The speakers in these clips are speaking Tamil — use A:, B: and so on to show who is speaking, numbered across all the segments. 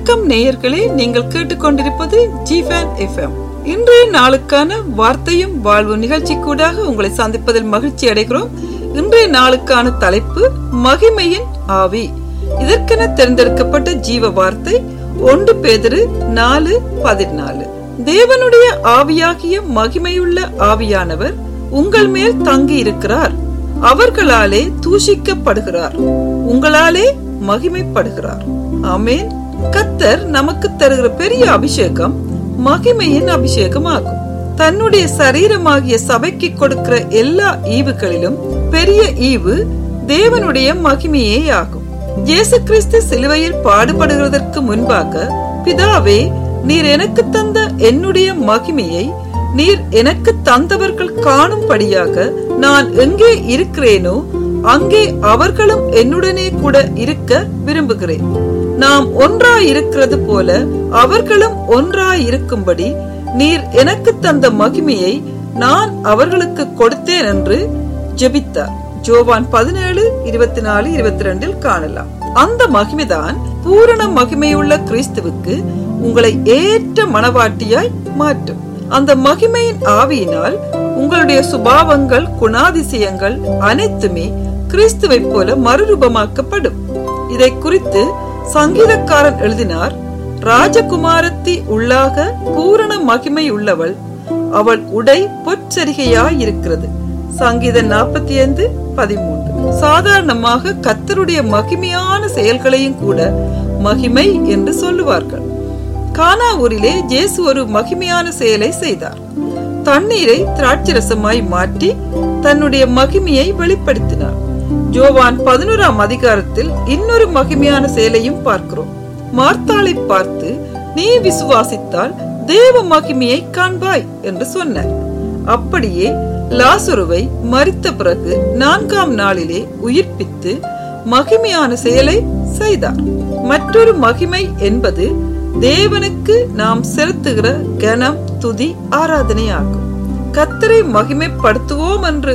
A: வணக்கம் நேயர்களே நீங்கள் கேட்டுக்கொண்டிருப்பது ஜிஃபேன் எஃப்எம் இன்றைய நாளுக்கான வார்த்தையும் வாழ்வு நிகழ்ச்சி கூடாக உங்களை சந்திப்பதில் மகிழ்ச்சி அடைகிறோம் இன்றைய நாளுக்கான தலைப்பு மகிமையின் ஆவி இதற்கென தேர்ந்தெடுக்கப்பட்ட ஜீவ வார்த்தை ஒன்று பேதிரு நாலு பதினாலு தேவனுடைய ஆவியாகிய மகிமையுள்ள ஆவியானவர் உங்கள் மேல் தங்கி இருக்கிறார் அவர்களாலே தூஷிக்கப்படுகிறார் உங்களாலே மகிமைப்படுகிறார் ஆமேன் கத்தர் நமக்கு தருகிற பெரிய அபிஷேகம் மகிமையின் அபிஷேகம் ஆகும் தன்னுடைய சரீரமாகிய சபைக்கு கொடுக்கிற எல்லா ஈவுகளிலும் பெரிய ஈவு தேவனுடைய மகிமையே ஆகும் இயேசு கிறிஸ்து சிலுவையில் பாடுபடுகிறதற்கு முன்பாக பிதாவே நீர் எனக்கு தந்த என்னுடைய மகிமையை நீர் எனக்கு தந்தவர்கள் காணும்படியாக நான் எங்கே இருக்கிறேனோ அங்கே அவர்களும் என்னுடனே கூட இருக்க விரும்புகிறேன் நாம் ஒன்றாய் இருக்கிறது போல அவர்களும் ஒன்றாய் இருக்கும்படி நீர் எனக்கு தந்த மகிமையை நான் அவர்களுக்கு கொடுத்தேன் என்று ஜெபித்தார் ஜோவான் பதினேழு இருபத்தி நாலு இருபத்தி ரெண்டில் காணலாம் அந்த மகிமைதான் பூரண மகிமையுள்ள கிறிஸ்துவுக்கு உங்களை ஏற்ற மனவாட்டியாய் மாற்றும் அந்த மகிமையின் ஆவியினால் உங்களுடைய சுபாவங்கள் குணாதிசயங்கள் அனைத்துமே கிறிஸ்துவை போல மறுரூபமாக்கப்படும் இதை குறித்து சங்கீதக்காரன் எழுதினார் ராஜகுமாரத்தி உள்ளாக பூரண மகிமை உள்ளவள் அவள் உடை பொற்சரிகையாயிருக்கிறது சங்கீதம் நாற்பத்தி ஐந்து பதிமூன்று சாதாரணமாக கத்தருடைய மகிமையான செயல்களையும் கூட மகிமை என்று சொல்லுவார்கள் கானாவூரிலே ஜேசு ஒரு மகிமையான செயலை செய்தார் தண்ணீரை திராட்சரசமாய் மாற்றி தன்னுடைய மகிமையை வெளிப்படுத்தினார் ஜோவான் பதினோராம் அதிகாரத்தில் இன்னொரு மகிமையான செயலையும் பார்க்கிறோம் மார்த்தாளை பார்த்து நீ விசுவாசித்தால் தேவ மகிமையை காண்பாய் என்று சொன்னார் அப்படியே லாசுருவை மறித்த பிறகு நான்காம் நாளிலே உயிர்ப்பித்து மகிமையான செயலை செய்தார் மற்றொரு மகிமை என்பது தேவனுக்கு நாம் செலுத்துகிற கனம் துதி ஆராதனையாகும் கத்தரை மகிமைப்படுத்துவோம் என்று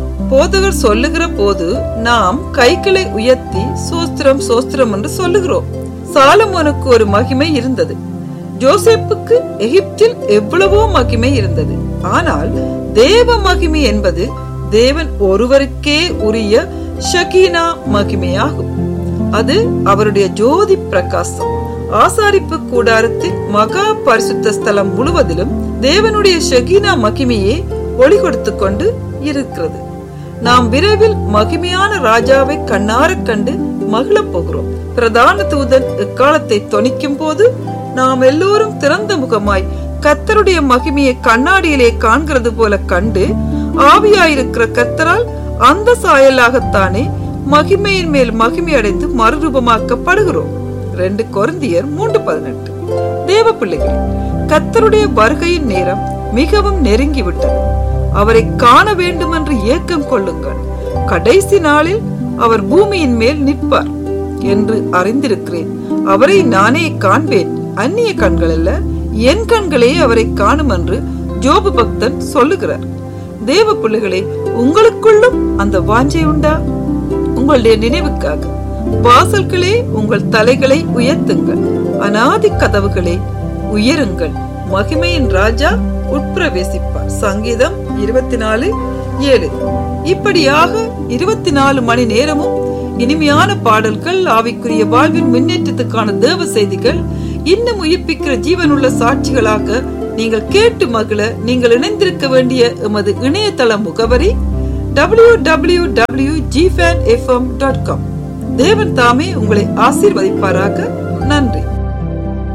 A: போதகர் சொல்லுகிற போது நாம் கைகளை உயர்த்தி சோஸ்திரம் சோஸ்திரம் என்று சொல்லுகிறோம் சாலமோனுக்கு ஒரு மகிமை இருந்தது ஜோசப்புக்கு எகிப்தில் எவ்வளவோ மகிமை இருந்தது ஆனால் தேவ மகிமை என்பது தேவன் ஒருவருக்கே உரிய ஷகீனா மகிமையாகும் அது அவருடைய ஜோதி பிரகாசம் ஆசாரிப்பு கூடாரத்தின் மகா பரிசுத்த ஸ்தலம் முழுவதிலும் தேவனுடைய ஷகீனா மகிமையே ஒளி கொடுத்து கொண்டு இருக்கிறது நாம் விரைவில் மகிமையான ராஜாவை கண்ணார கண்டு மகிழப் போகிறோம் பிரதான தூதன் இக்காலத்தை தொனிக்கும் போது நாம் எல்லோரும் திறந்த முகமாய் கத்தருடைய மகிமையை கண்ணாடியிலே காண்கிறது போல கண்டு ஆவியாயிருக்கிற கத்தரால் அந்த சாயலாகத்தானே மகிமையின் மேல் மகிமை அடைந்து மறுரூபமாக்கப்படுகிறோம் ரெண்டு கொருந்தியர் மூன்று பதினெட்டு தேவ பிள்ளைகள் கத்தருடைய வருகையின் நேரம் மிகவும் நெருங்கிவிட்டது அவரை காண வேண்டும் என்று ஏக்கம் கொள்ளுங்கள் கடைசி நாளில் அவர் பூமியின் மேல் நிற்பார் என்று அறிந்திருக்கிறேன் அவரை நானே காண்பேன் அந்நிய கண்கள் அல்ல என் கண்களே அவரை காணும் என்று ஜோபு பக்தன் சொல்லுகிறார் தேவ பிள்ளைகளே உங்களுக்குள்ளும் அந்த வாஞ்சை உண்டா உங்களுடைய நினைவுக்காக வாசல்களே உங்கள் தலைகளை உயர்த்துங்கள் அனாதி கதவுகளே உயருங்கள் மகிமையின் ராஜா உட்பிரவேசிப்பார் சங்கீதம் இருபத்தி நாலு ஏழு இப்படியாக இருபத்தி நாலு மணி நேரமும் இனிமையான பாடல்கள் ஆவிக்குரிய வாழ்வின் முன்னேற்றத்துக்கான தேவ செய்திகள் இன்னும் உயிர்ப்பிக்கிற ஜீவனுள்ள சாட்சிகளாக நீங்கள் கேட்டு மகிழ நீங்கள் இணைந்திருக்க வேண்டிய எமது இணையதள முகவரி டபிள்யூ டபிள்யூ டபிள்யூ ஜிஃபேன் எஃப்எம் டாட் காம் தேவன் தாமே உங்களை ஆசீர்வதிப்பாராக நன்றி